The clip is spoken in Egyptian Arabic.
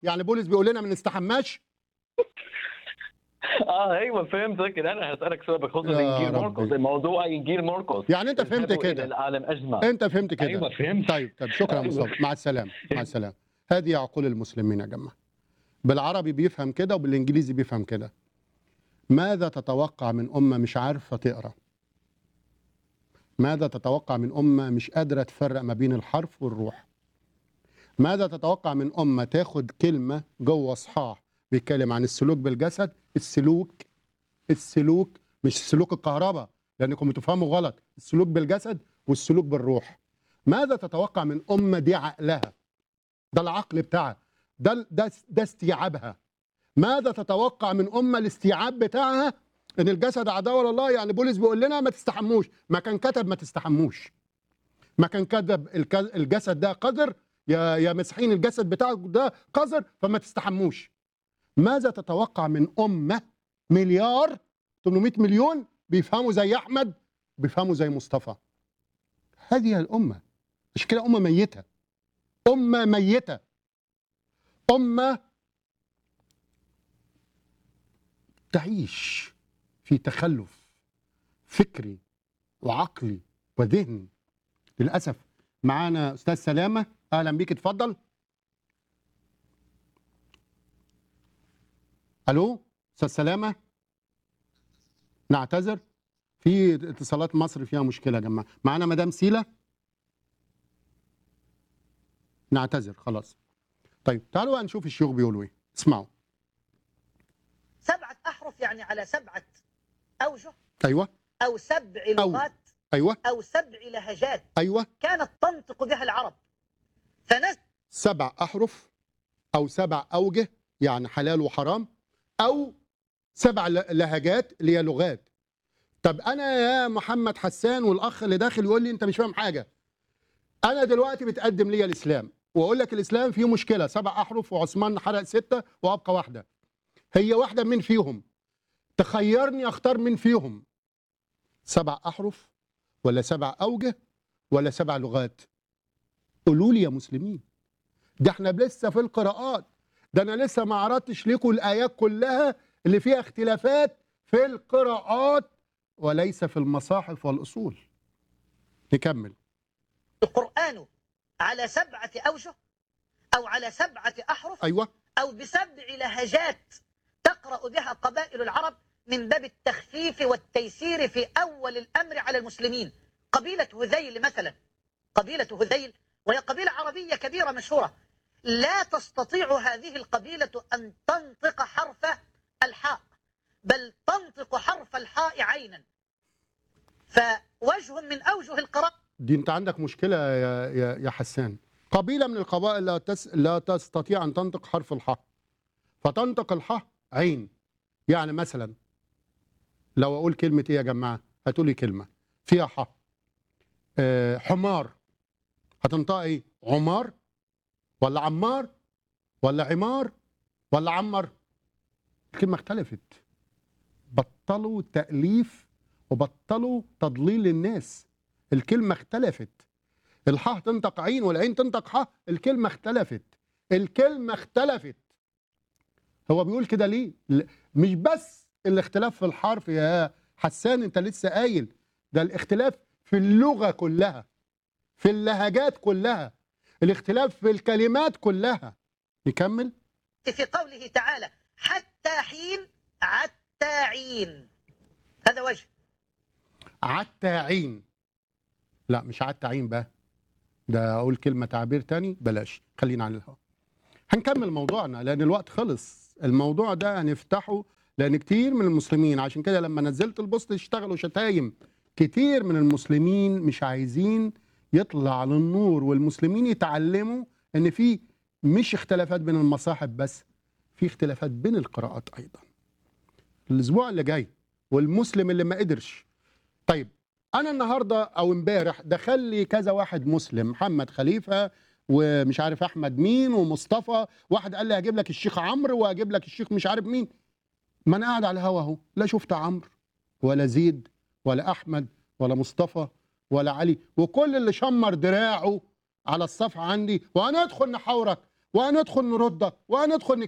يعني بولس بيقول لنا ما نستحماش اه ايوه فهمت لكن انا هسالك سؤال بخصوص يا انجيل ربي. مرقس الموضوع انجيل مرقس يعني انت فهمت اذهبوا الى كده العالم اجمع انت فهمت كده ايوه فهمت طيب طيب شكرا يا أيوة. مصطفى مع السلامه مع السلامه هذه عقول المسلمين يا جماعه بالعربي بيفهم كده وبالانجليزي بيفهم كده ماذا تتوقع من امه مش عارفه تقرا ماذا تتوقع من امه مش قادره تفرق ما بين الحرف والروح ماذا تتوقع من امه تاخد كلمه جوه اصحاح بيتكلم عن السلوك بالجسد السلوك السلوك مش سلوك الكهرباء لانكم بتفهموا غلط السلوك بالجسد والسلوك بالروح ماذا تتوقع من امه دي عقلها ده العقل بتاعها ده ده ده استيعابها ماذا تتوقع من امه الاستيعاب بتاعها ان الجسد عداوه لله يعني بولس بيقول لنا ما تستحموش ما كان كتب ما تستحموش ما كان كتب الك- الجسد ده قذر يا يا مسيحيين الجسد بتاعك ده قذر فما تستحموش ماذا تتوقع من امه مليار 800 مليون بيفهموا زي احمد بيفهموا زي مصطفى هذه هي الامه مش كده امه ميته امه ميته امه تعيش في تخلف فكري وعقلي وذهني للاسف معانا استاذ سلامه اهلا بيك اتفضل الو استاذ سلامه نعتذر في اتصالات مصر فيها مشكله يا جماعه معانا مدام سيلا نعتذر خلاص طيب تعالوا بقى نشوف الشيوخ بيقولوا ايه اسمعوا سبعة أحرف يعني على سبعة أوجه ايوه أو سبع أو. لغات ايوه أو سبع لهجات ايوه كانت تنطق بها العرب فنزل سبع احرف او سبع اوجه يعني حلال وحرام او سبع ل- لهجات اللي هي لغات طب انا يا محمد حسان والاخ اللي داخل يقول لي انت مش فاهم حاجه انا دلوقتي بتقدم لي الاسلام واقول لك الاسلام فيه مشكله سبع احرف وعثمان حرق سته وابقى واحده هي واحده من فيهم تخيرني اختار من فيهم سبع احرف ولا سبع اوجه ولا سبع لغات قولوا لي يا مسلمين ده احنا لسه في القراءات ده انا لسه ما عرضتش لكم الايات كلها اللي فيها اختلافات في القراءات وليس في المصاحف والاصول نكمل القرآن على سبعة أوجه أو على سبعة أحرف ايوه أو بسبع لهجات تقرأ بها قبائل العرب من باب التخفيف والتيسير في أول الأمر على المسلمين قبيلة هذيل مثلا قبيلة هذيل وهي قبيلة عربية كبيرة مشهورة لا تستطيع هذه القبيلة أن تنطق حرف الحاء بل تنطق حرف الحاء عينا فوجه من أوجه القراءة دي انت عندك مشكله يا يا, يا حسان قبيله من القبائل لا تس لا تستطيع ان تنطق حرف الحاء فتنطق الحاء عين يعني مثلا لو اقول كلمه ايه يا جماعه هتقولي كلمه فيها حاء آه حمار هتنطقها ايه عمار ولا عمار ولا عمار ولا عمر الكلمه اختلفت بطلوا تاليف وبطلوا تضليل الناس الكلمة اختلفت الحاء تنطق عين والعين تنطق حاء الكلمة اختلفت الكلمة اختلفت هو بيقول كده ليه ل- مش بس الاختلاف في الحرف يا حسان انت لسه قايل ده الاختلاف في اللغة كلها في اللهجات كلها الاختلاف في الكلمات كلها نكمل في قوله تعالى حتى حين عتاعين هذا وجه عتاعين لا مش عتاعين بقى ده اقول كلمه تعبير تاني بلاش خلينا على الهواء هنكمل موضوعنا لان الوقت خلص الموضوع ده هنفتحه لان كتير من المسلمين عشان كده لما نزلت البوست اشتغلوا شتايم كتير من المسلمين مش عايزين يطلع للنور والمسلمين يتعلموا ان في مش اختلافات بين المصاحف بس في اختلافات بين القراءات ايضا الاسبوع اللي جاي والمسلم اللي ما قدرش طيب انا النهارده او امبارح دخل لي كذا واحد مسلم محمد خليفه ومش عارف احمد مين ومصطفى واحد قال لي هجيب لك الشيخ عمرو وهجيب لك الشيخ مش عارف مين ما انا قاعد على الهوا اهو لا شفت عمرو ولا زيد ولا احمد ولا مصطفى ولا علي وكل اللي شمر دراعه على الصفحه عندي وهندخل نحاورك وهندخل نردك وهندخل